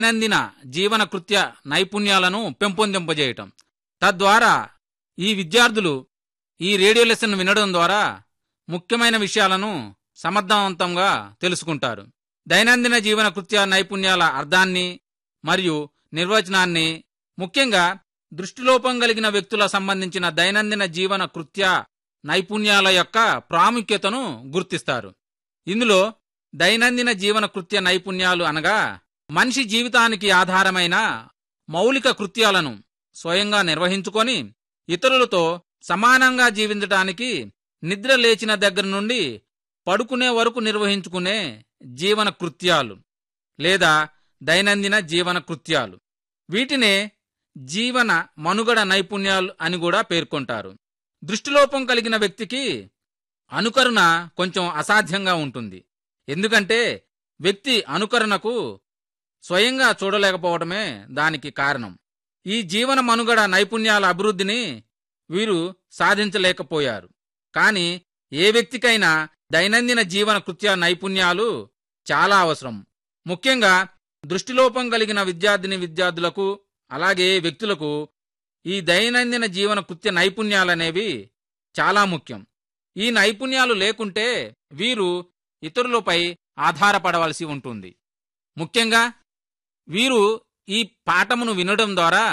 దైనందిన జీవన కృత్య నైపుణ్యాలను పెంపొందింపజేయటం తద్వారా ఈ విద్యార్థులు ఈ రేడియో లెసన్ వినడం ద్వారా ముఖ్యమైన విషయాలను సమర్థవంతంగా తెలుసుకుంటారు దైనందిన జీవన కృత్య నైపుణ్యాల అర్థాన్ని మరియు నిర్వచనాన్ని ముఖ్యంగా దృష్టిలోపం కలిగిన వ్యక్తుల సంబంధించిన దైనందిన జీవన కృత్య నైపుణ్యాల యొక్క ప్రాముఖ్యతను గుర్తిస్తారు ఇందులో దైనందిన జీవన కృత్య నైపుణ్యాలు అనగా మనిషి జీవితానికి ఆధారమైన మౌలిక కృత్యాలను స్వయంగా నిర్వహించుకొని ఇతరులతో సమానంగా జీవించటానికి నిద్ర లేచిన దగ్గర నుండి పడుకునే వరకు నిర్వహించుకునే జీవన కృత్యాలు లేదా దైనందిన జీవన కృత్యాలు వీటినే జీవన మనుగడ నైపుణ్యాలు అని కూడా పేర్కొంటారు దృష్టిలోపం కలిగిన వ్యక్తికి అనుకరణ కొంచెం అసాధ్యంగా ఉంటుంది ఎందుకంటే వ్యక్తి అనుకరణకు స్వయంగా చూడలేకపోవడమే దానికి కారణం ఈ జీవన మనుగడ నైపుణ్యాల అభివృద్ధిని వీరు సాధించలేకపోయారు కానీ ఏ వ్యక్తికైనా దైనందిన జీవన కృత్య నైపుణ్యాలు చాలా అవసరం ముఖ్యంగా దృష్టిలోపం కలిగిన విద్యార్థిని విద్యార్థులకు అలాగే వ్యక్తులకు ఈ దైనందిన జీవన కృత్య నైపుణ్యాలనేవి చాలా ముఖ్యం ఈ నైపుణ్యాలు లేకుంటే వీరు ఇతరులపై ఆధారపడవలసి ఉంటుంది ముఖ్యంగా వీరు ఈ పాఠమును వినడం ద్వారా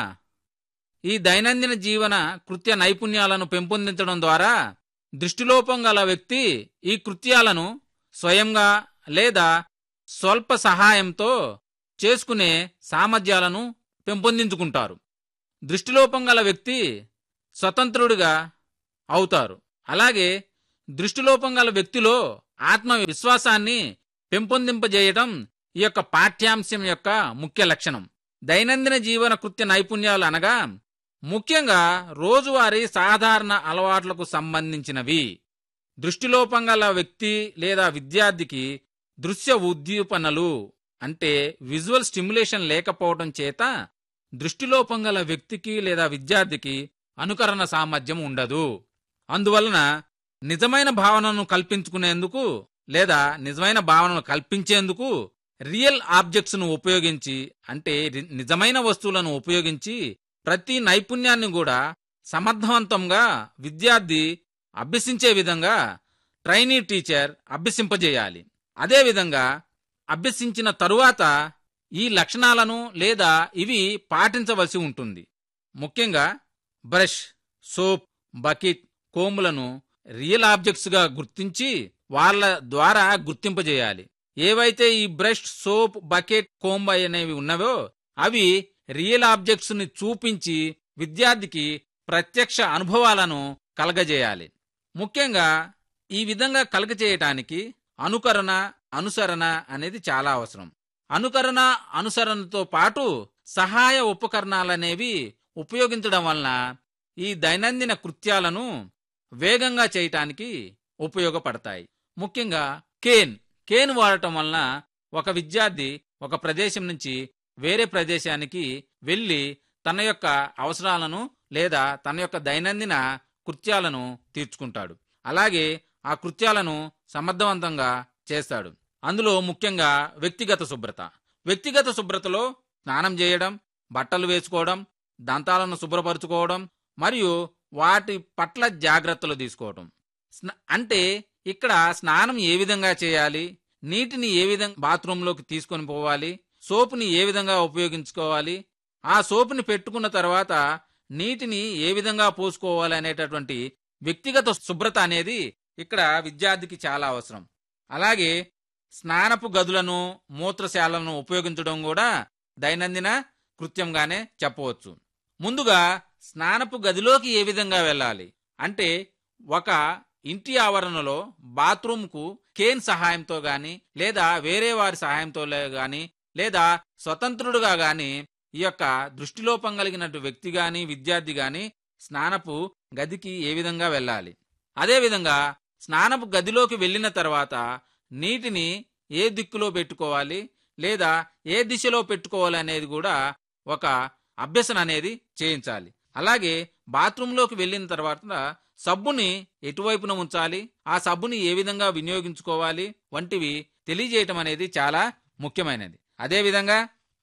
ఈ దైనందిన జీవన కృత్య నైపుణ్యాలను పెంపొందించడం ద్వారా దృష్టిలోపం గల వ్యక్తి ఈ కృత్యాలను స్వయంగా లేదా స్వల్ప సహాయంతో చేసుకునే సామర్థ్యాలను పెంపొందించుకుంటారు దృష్టిలోపం గల వ్యక్తి స్వతంత్రుడిగా అవుతారు అలాగే దృష్టిలోపం గల వ్యక్తిలో ఆత్మవిశ్వాసాన్ని పెంపొందింపజేయటం ఈ యొక్క పాఠ్యాంశం యొక్క ముఖ్య లక్షణం దైనందిన జీవన కృత్య నైపుణ్యాలు అనగా ముఖ్యంగా రోజువారీ సాధారణ అలవాట్లకు సంబంధించినవి దృష్టిలోపం గల వ్యక్తి లేదా విద్యార్థికి దృశ్య ఉద్దీపనలు అంటే విజువల్ స్టిమ్యులేషన్ లేకపోవడం చేత దృష్టిలోపం గల వ్యక్తికి లేదా విద్యార్థికి అనుకరణ సామర్థ్యం ఉండదు అందువలన నిజమైన భావనను కల్పించుకునేందుకు లేదా నిజమైన భావనను కల్పించేందుకు రియల్ ఆబ్జెక్ట్స్ ను ఉపయోగించి అంటే రి- నిజమైన వస్తువులను ఉపయోగించి ప్రతి నైపుణ్యాన్ని కూడా సమర్థవంతంగా విద్యార్థి అభ్యసించే విధంగా ట్రైనీ టీచర్ అభ్యసింపజేయాలి అదేవిధంగా అభ్యసించిన తరువాత ఈ లక్షణాలను లేదా ఇవి పాటించవలసి ఉంటుంది ముఖ్యంగా బ్రష్ సోప్ బకెట్ కోములను రియల్ ఆబ్జెక్ట్స్ గా గుర్తించి వాళ్ళ ద్వారా గుర్తింపజేయాలి ఏవైతే ఈ బ్రష్ సోప్ బకెట్ కోంబ్ అనేవి ఉన్నవో అవి రియల్ ఆబ్జెక్ట్స్ ని చూపించి విద్యార్థికి ప్రత్యక్ష అనుభవాలను కలగజేయాలి ముఖ్యంగా ఈ విధంగా కలగజేయటానికి అనుకరణ అనుసరణ అనేది చాలా అవసరం అనుకరణ అనుసరణతో పాటు సహాయ ఉపకరణాలనేవి ఉపయోగించడం వలన ఈ దైనందిన కృత్యాలను వేగంగా చేయటానికి ఉపయోగపడతాయి ముఖ్యంగా కేన్ కేన్ వాడటం వలన ఒక విద్యార్థి ఒక ప్రదేశం నుంచి వేరే ప్రదేశానికి వెళ్ళి తన యొక్క అవసరాలను లేదా తన యొక్క దైనందిన కృత్యాలను తీర్చుకుంటాడు అలాగే ఆ కృత్యాలను సమర్థవంతంగా చేస్తాడు అందులో ముఖ్యంగా వ్యక్తిగత శుభ్రత వ్యక్తిగత శుభ్రతలో స్నానం చేయడం బట్టలు వేసుకోవడం దంతాలను శుభ్రపరచుకోవడం మరియు వాటి పట్ల జాగ్రత్తలు తీసుకోవడం స్న- అంటే ఇక్కడ స్నానం ఏ విధంగా చేయాలి నీటిని ఏ విధంగా బాత్రూంలోకి తీసుకొని పోవాలి సోపుని ఏ విధంగా ఉపయోగించుకోవాలి ఆ సోపుని పెట్టుకున్న తర్వాత నీటిని ఏ విధంగా పోసుకోవాలి అనేటటువంటి వ్యక్తిగత శుభ్రత అనేది ఇక్కడ విద్యార్థికి చాలా అవసరం అలాగే స్నానపు గదులను మూత్రశాలను ఉపయోగించడం కూడా దైనందిన కృత్యంగానే చెప్పవచ్చు ముందుగా స్నానపు గదిలోకి ఏ విధంగా వెళ్ళాలి అంటే ఒక ఇంటి ఆవరణలో బాత్రూంకు కేన్ సహాయంతో గాని లేదా వేరే వారి సహాయంతో లే- గాని లేదా స్వతంత్రుడుగా గాని ఈ యొక్క దృష్టిలోపం కలిగినట్టు వ్యక్తి గాని విద్యార్థి గాని స్నానపు గదికి ఏ విధంగా వెళ్ళాలి అదేవిధంగా స్నానపు గదిలోకి వెళ్ళిన తర్వాత నీటిని ఏ దిక్కులో పెట్టుకోవాలి లేదా ఏ దిశలో పెట్టుకోవాలి అనేది కూడా ఒక అభ్యసన అనేది చేయించాలి అలాగే బాత్రూంలోకి వెళ్ళిన తర్వాత సబ్బుని ఎటువైపున ఉంచాలి ఆ సబ్బుని ఏ విధంగా వినియోగించుకోవాలి వంటివి తెలియజేయటం అనేది చాలా ముఖ్యమైనది అదేవిధంగా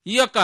ఈ యొక్క